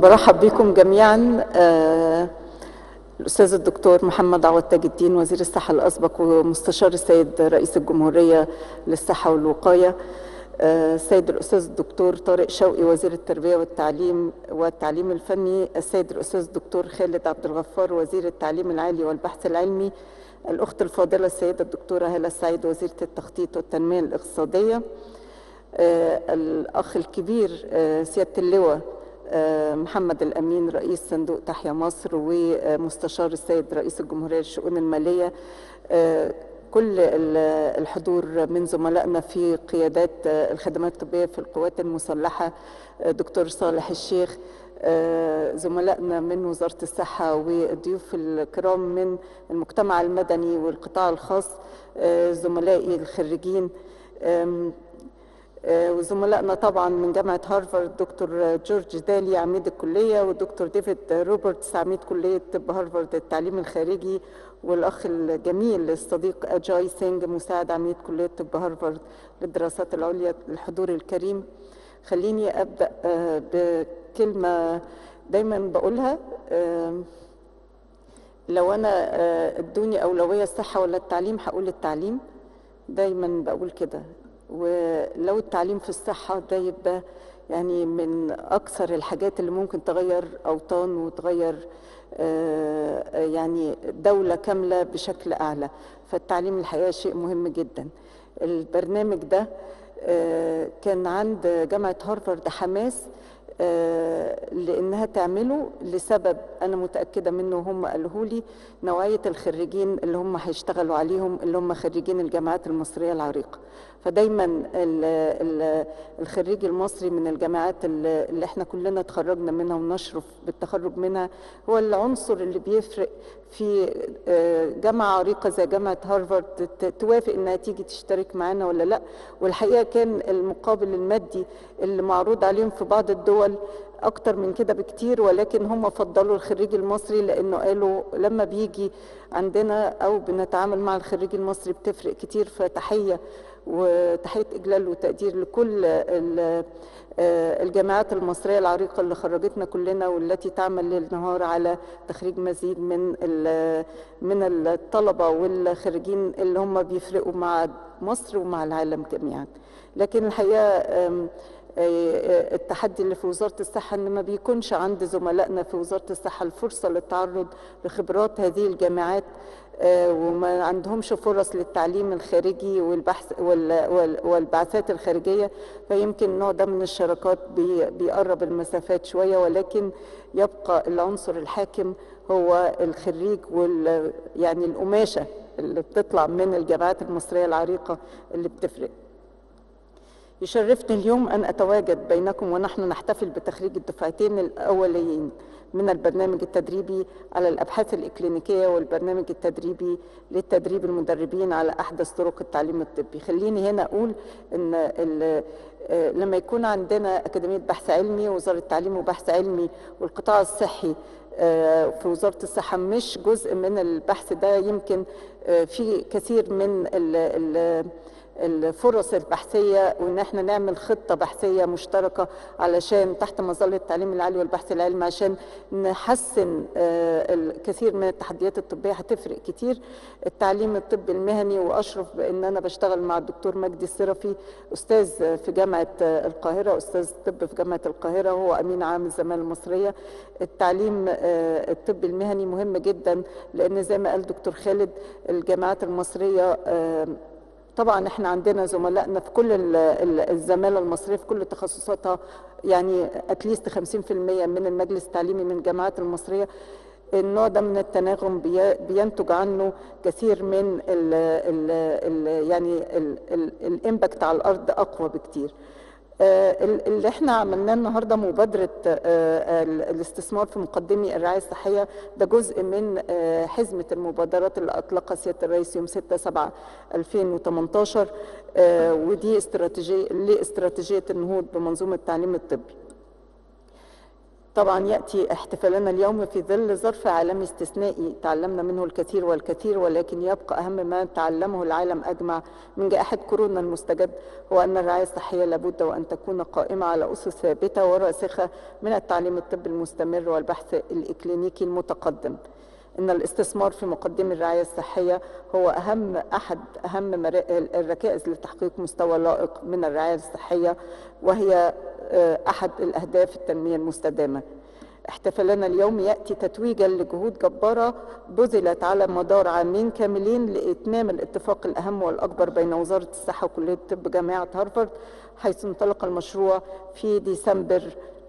برحب بكم جميعا آه، الأستاذ الدكتور محمد عوض تاج الدين وزير الصحة الأسبق ومستشار السيد رئيس الجمهورية للصحة والوقاية آه، السيد الأستاذ الدكتور طارق شوقي وزير التربية والتعليم والتعليم الفني السيد الأستاذ الدكتور خالد عبد الغفار وزير التعليم العالي والبحث العلمي الأخت الفاضلة السيدة الدكتورة هالة السعيد وزيرة التخطيط والتنمية الاقتصادية آه، الأخ الكبير آه، سيادة اللواء آه، محمد الأمين رئيس صندوق تحيا مصر ومستشار السيد رئيس الجمهورية للشؤون المالية آه، كل ال- الحضور من زملائنا في قيادات آه، الخدمات الطبية في القوات المسلحة آه، دكتور صالح الشيخ آه، زملائنا من وزارة الصحة والضيوف الكرام من المجتمع المدني والقطاع الخاص آه، زملائي الخريجين آم، آه، وزملائنا طبعا من جامعة هارفارد دكتور جورج دالي عميد الكلية والدكتور ديفيد روبرتس عميد كلية طب هارفارد التعليم الخارجي والأخ الجميل الصديق أجاي سينج مساعد عميد كلية طب هارفارد للدراسات العليا الحضور الكريم خليني أبدأ آه، بكلمة دايما بقولها آه، لو أنا آه، ادوني أولوية الصحة ولا التعليم هقول التعليم دايما بقول كده ولو التعليم في الصحة ده يبقى يعني من أكثر الحاجات اللي ممكن تغير أوطان وتغير آه، يعني دولة كاملة بشكل أعلى فالتعليم الحقيقة شيء مهم جدا البرنامج ده آه، كان عند جامعة هارفارد حماس آه، لانها تعمله لسبب انا متاكده منه هم قالوه لي نوعيه الخريجين اللي هم هيشتغلوا عليهم اللي هم خريجين الجامعات المصريه العريقه فدايما ال- ال- الخريج المصري من الجامعات اللي اللي احنا كلنا اتخرجنا منها ونشرف بالتخرج منها هو العنصر اللي بيفرق في آه، جامعه عريقه زي جامعه هارفارد ت- توافق انها تيجي تشترك معانا ولا لا والحقيقه كان المقابل المادي اللي معروض عليهم في بعض الدول اكتر من كده بكتير ولكن هم فضلوا الخريج المصري لانه قالوا لما بيجي عندنا او بنتعامل مع الخريج المصري بتفرق كتير فتحيه وتحيه اجلال وتقدير لكل ال- آه، الجامعات المصريه العريقه اللي خرجتنا كلنا والتي تعمل ليل نهار على تخريج مزيد من ال- من الطلبه والخريجين اللي هم بيفرقوا مع مصر ومع العالم جميعا لكن الحقيقه آم، آه، التحدي اللي في وزارة الصحة ان ما بيكونش عند زملائنا في وزارة الصحة الفرصة للتعرض لخبرات هذه الجامعات آه، وما عندهمش فرص للتعليم الخارجي والبحث وال- وال- والبعثات الخارجية فيمكن النوع ده من الشراكات بي- بيقرب المسافات شوية ولكن يبقى العنصر الحاكم هو الخريج وال يعني القماشة اللي بتطلع من الجامعات المصرية العريقة اللي بتفرق يشرفني اليوم أن أتواجد بينكم ونحن نحتفل بتخريج الدفعتين الأوليين من البرنامج التدريبي على الأبحاث الإكلينيكية والبرنامج التدريبي للتدريب المدربين على أحدث طرق التعليم الطبي خليني هنا أقول أن ال- آه، لما يكون عندنا أكاديمية بحث علمي وزارة تعليم وبحث علمي والقطاع الصحي آه، في وزارة الصحة مش جزء من البحث ده يمكن آه، في كثير من ال ال الفرص البحثية وإن احنا نعمل خطة بحثية مشتركة علشان تحت مظلة التعليم العالي والبحث العلمي عشان نحسن آه، الكثير من التحديات الطبية هتفرق كتير التعليم الطبي المهني وأشرف بأن أنا بشتغل مع الدكتور مجدي السرفي أستاذ في جامعة آه، القاهرة أستاذ طب في جامعة القاهرة وهو أمين عام الزمالة المصرية التعليم آه، الطبي المهني مهم جدا لأن زي ما قال دكتور خالد الجامعات المصرية آه، طبعا احنا عندنا زملائنا في كل ال- ال- الزماله المصريه في كل تخصصاتها يعني اتليست 50% من المجلس التعليمي من الجامعات المصريه النوع ده من التناغم بي- بينتج عنه كثير من ال ال ال يعني الامباكت على الارض اقوى بكتير آه، ال- اللي احنا عملناه النهارده مبادره آه، ال- الاستثمار في مقدمي الرعايه الصحيه ده جزء من آه، حزمه المبادرات اللي اطلقها سياده الرئيس يوم 6 7 2018 آه، ودي استراتيجيه لاستراتيجيه النهوض بمنظومه التعليم الطبي. طبعا يأتي احتفالنا اليوم في ظل ظرف عالمي استثنائي تعلمنا منه الكثير والكثير ولكن يبقى أهم ما تعلمه العالم أجمع من جائحة كورونا المستجد هو أن الرعاية الصحية لابد وأن تكون قائمة على أسس ثابتة وراسخة من التعليم الطبي المستمر والبحث الإكلينيكي المتقدم ان الاستثمار في مقدمي الرعايه الصحيه هو اهم احد اهم الركائز لتحقيق مستوى لائق من الرعايه الصحيه وهي احد الاهداف التنميه المستدامه احتفالنا اليوم ياتي تتويجا لجهود جباره بذلت على مدار عامين كاملين لاتمام الاتفاق الاهم والاكبر بين وزاره الصحه وكليه الطب جامعه هارفارد حيث انطلق المشروع في ديسمبر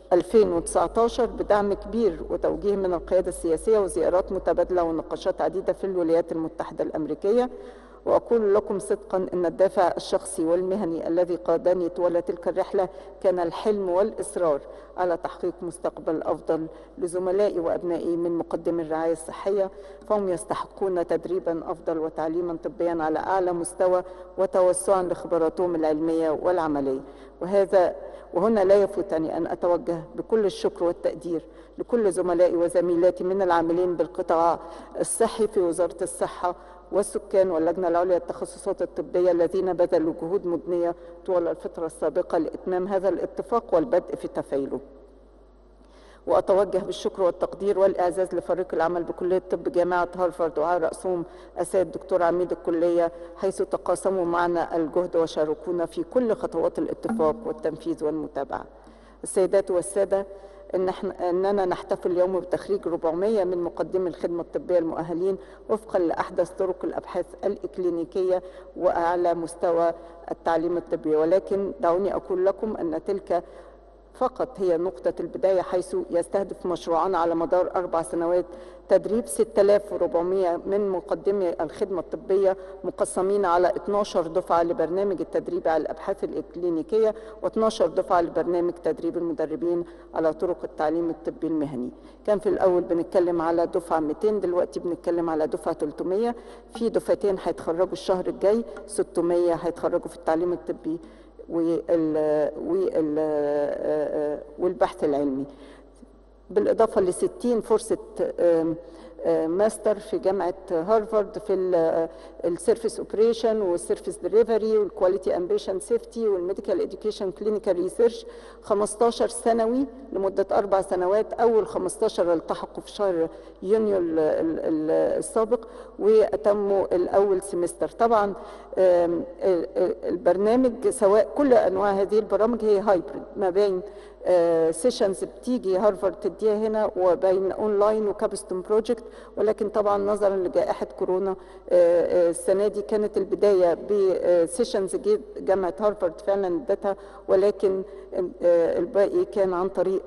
2019 بدعم كبير وتوجيه من القيادة السياسية وزيارات متبادلة ونقاشات عديدة في الولايات المتحدة الأمريكية وأقول لكم صدقا أن الدافع الشخصي والمهني الذي قادني طوال تلك الرحلة كان الحلم والإصرار على تحقيق مستقبل أفضل لزملائي وأبنائي من مقدم الرعاية الصحية فهم يستحقون تدريبا أفضل وتعليما طبيا على أعلى مستوى وتوسعا لخبراتهم العلمية والعملية وهذا وهنا لا يفوتني أن أتوجه بكل الشكر والتقدير لكل زملائي وزميلاتي من العاملين بالقطاع الصحي في وزارة الصحة والسكان واللجنة العليا للتخصصات الطبية الذين بذلوا جهود مضنية طوال الفترة السابقة لإتمام هذا الاتفاق والبدء في تفعيله وأتوجه بالشكر والتقدير والإعزاز لفريق العمل بكلية طب جامعة هارفارد وعلى رأسهم السيد الدكتور عميد الكلية حيث تقاسموا معنا الجهد وشاركونا في كل خطوات الاتفاق والتنفيذ والمتابعة السيدات والسادة إن احنا أننا نحتفل اليوم بتخريج 400 من مقدمي الخدمة الطبية المؤهلين وفقا لأحدث طرق الأبحاث الإكلينيكية وأعلى مستوى التعليم الطبي ولكن دعوني أقول لكم أن تلك فقط هي نقطة البداية حيث يستهدف مشروعنا على مدار أربع سنوات تدريب 6400 من مقدمي الخدمة الطبية مقسمين على 12 دفعة لبرنامج التدريب على الأبحاث الإكلينيكية و12 دفعة لبرنامج تدريب المدربين على طرق التعليم الطبي المهني كان في الأول بنتكلم على دفعة 200 دلوقتي بنتكلم على دفعة 300 في دفعتين هيتخرجوا الشهر الجاي 600 هيتخرجوا في التعليم الطبي وال وال والبحث العلمي بالإضافة ل 60 فرصة ماستر في جامعة هارفارد في السيرفيس اوبريشن والسيرفيس دليفري والكواليتي امبيشن سيفتي والميديكال اديوكيشن كلينيكال ريسيرش 15 سنوي لمدة أربع سنوات أول 15 التحقوا في شهر يونيو السابق وأتموا الأول سمستر طبعا البرنامج سواء كل أنواع هذه البرامج هي هايبرد ما بين سيشنز بتيجي هارفارد تديها هنا وبين اونلاين وكابستون بروجكت ولكن طبعا نظرا لجائحه كورونا السنه دي كانت البدايه بسيشنز جامعه هارفارد فعلا ادتها ولكن الباقي كان عن طريق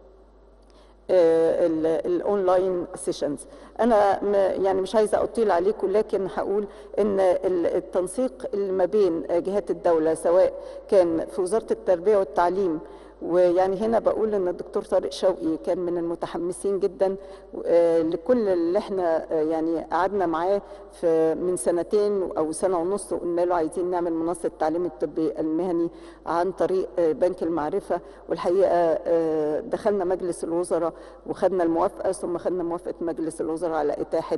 الاونلاين سيشنز انا يعني مش عايزه اطيل عليكم لكن هقول ان التنسيق اللي ما بين جهات الدوله سواء كان في وزاره التربيه والتعليم ويعني هنا بقول ان الدكتور طارق شوقي كان من المتحمسين جدا لكل اللي احنا يعني قعدنا معاه في من سنتين او سنه ونص وقلنا له عايزين نعمل منصه التعليم الطبي المهني عن طريق بنك المعرفه والحقيقه دخلنا مجلس الوزراء وخدنا الموافقه ثم خدنا موافقه مجلس الوزراء على اتاحه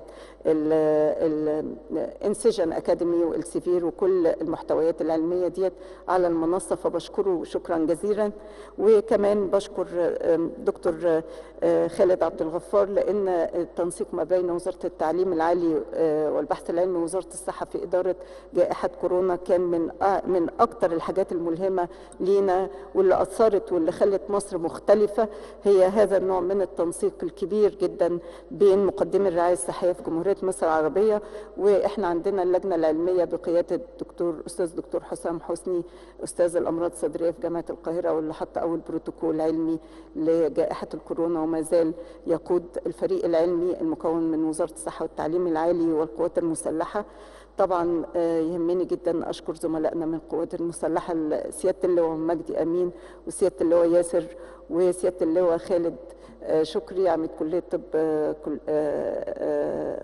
الانسجن اكاديمي والسيفير وكل المحتويات العلميه ديت على المنصه فبشكره شكرا جزيلا وكمان بشكر دكتور خالد عبد الغفار لان التنسيق ما بين وزاره التعليم العالي والبحث العلمي ووزاره الصحه في اداره جائحه كورونا كان من من اكثر الحاجات الملهمه لينا واللي اثرت واللي خلت مصر مختلفه هي هذا النوع من التنسيق الكبير جدا بين مقدمي الرعايه الصحيه في جمهوريه مصر العربيه واحنا عندنا اللجنه العلميه بقياده الدكتور استاذ دكتور حسام حسني استاذ الامراض الصدريه في جامعه القاهره واللي حط اول بروتوكول علمي لجائحه الكورونا وما زال يقود الفريق العلمي المكون من وزاره الصحه والتعليم العالي والقوات المسلحه طبعا يهمني جدا اشكر زملائنا من القوات المسلحه سياده اللواء مجدي امين وسياده اللواء ياسر وسياده اللواء خالد شكري عميد كليه طب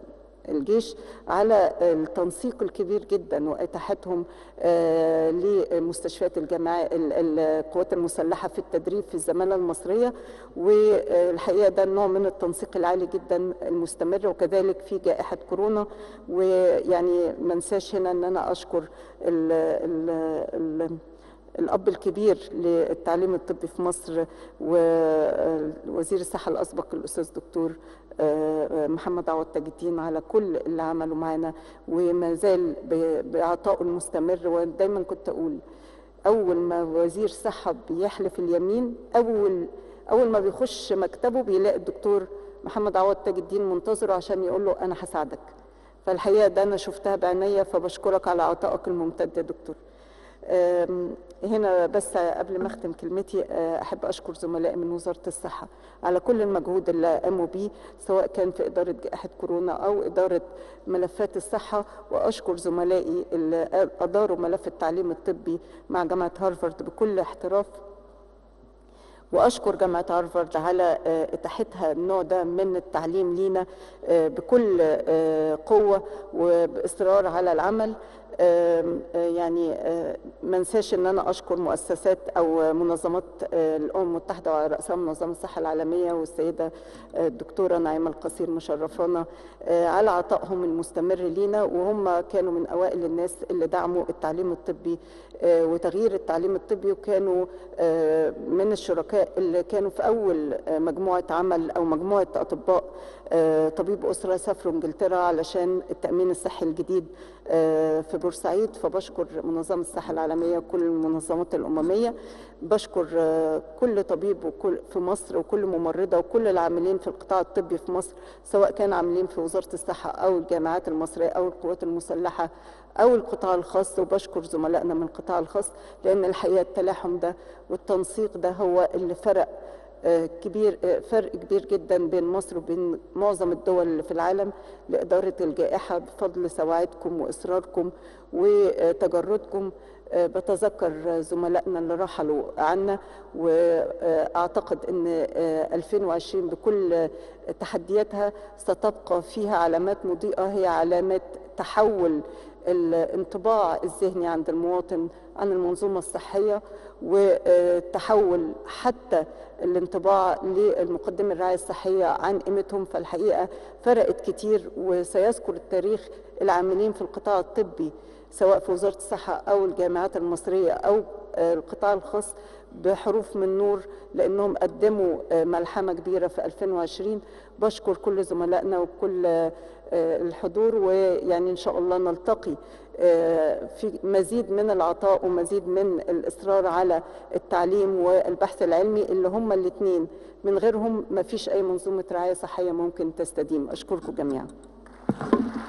الجيش على التنسيق الكبير جدا واتاحتهم آه، لمستشفيات الجماعه ال- القوات المسلحه في التدريب في الزماله المصريه والحقيقه ده نوع من التنسيق العالي جدا المستمر وكذلك في جائحه كورونا ويعني ما انساش هنا ان انا اشكر ال ال ال الأب الكبير للتعليم الطبي في مصر ووزير الصحة الأسبق الأستاذ دكتور آه، محمد عوض تاج الدين على كل اللي عمله معانا وما زال ب- بعطائه المستمر ودايما كنت أقول أول ما وزير صحة بيحلف اليمين أول أول ما بيخش مكتبه بيلاقي الدكتور محمد عوض تاج الدين منتظره عشان يقول له أنا هساعدك فالحقيقة ده أنا شفتها بعينيا فبشكرك على عطائك الممتد يا دكتور أم، هنا بس قبل ما اختم كلمتي أه، احب اشكر زملائي من وزاره الصحه على كل المجهود اللي قاموا بيه سواء كان في اداره جائحه كورونا او اداره ملفات الصحه واشكر زملائي اللي اداروا ملف التعليم الطبي مع جامعه هارفارد بكل احتراف واشكر جامعه هارفارد على آه، اتاحتها النوع ده من التعليم لينا آه، بكل آه، قوه وباصرار على العمل آم، آه، يعني آه، ما انساش ان انا اشكر مؤسسات او منظمات آه، الامم المتحده وعلى راسها منظمه الصحه العالميه والسيده آه، الدكتوره نعيمه القصير مشرفانا آه، على عطائهم المستمر لينا وهم كانوا من اوائل الناس اللي دعموا التعليم الطبي آه، وتغيير التعليم الطبي وكانوا آه، من الشركاء اللي كانوا في اول آه، مجموعه عمل او مجموعه اطباء آه، طبيب اسره سافروا انجلترا علشان التامين الصحي الجديد آه، في بورسعيد فبشكر منظمه الصحه العالميه وكل المنظمات الامميه بشكر آه، كل طبيب وكل في مصر وكل ممرضه وكل العاملين في القطاع الطبي في مصر سواء كان عاملين في وزاره الصحه او الجامعات المصريه او القوات المسلحه او القطاع الخاص وبشكر زملائنا من القطاع الخاص لان الحقيقه التلاحم ده والتنسيق ده هو اللي فرق آه، كبير آه، فرق كبير جدا بين مصر وبين معظم الدول اللي في العالم لإدارة الجائحة بفضل سواعدكم وإصراركم وتجردكم آه، بتذكر زملائنا اللي رحلوا عنا وأعتقد أن آه، 2020 بكل تحدياتها ستبقى فيها علامات مضيئة هي علامات تحول الانطباع الذهني عند المواطن عن المنظومة الصحية وتحول حتى الانطباع للمقدم الرعاية الصحية عن قيمتهم فالحقيقة فرقت كتير وسيذكر التاريخ العاملين في القطاع الطبي سواء في وزارة الصحة أو الجامعات المصرية أو آه، القطاع الخاص بحروف من نور لأنهم قدموا آه، ملحمة كبيرة في 2020 بشكر كل زملائنا وكل آه، الحضور ويعني إن شاء الله نلتقي آه، في مزيد من العطاء ومزيد من الإصرار على التعليم والبحث العلمي اللي هما الاثنين من غيرهم ما فيش أي منظومة رعاية صحية ممكن تستديم أشكركم جميعا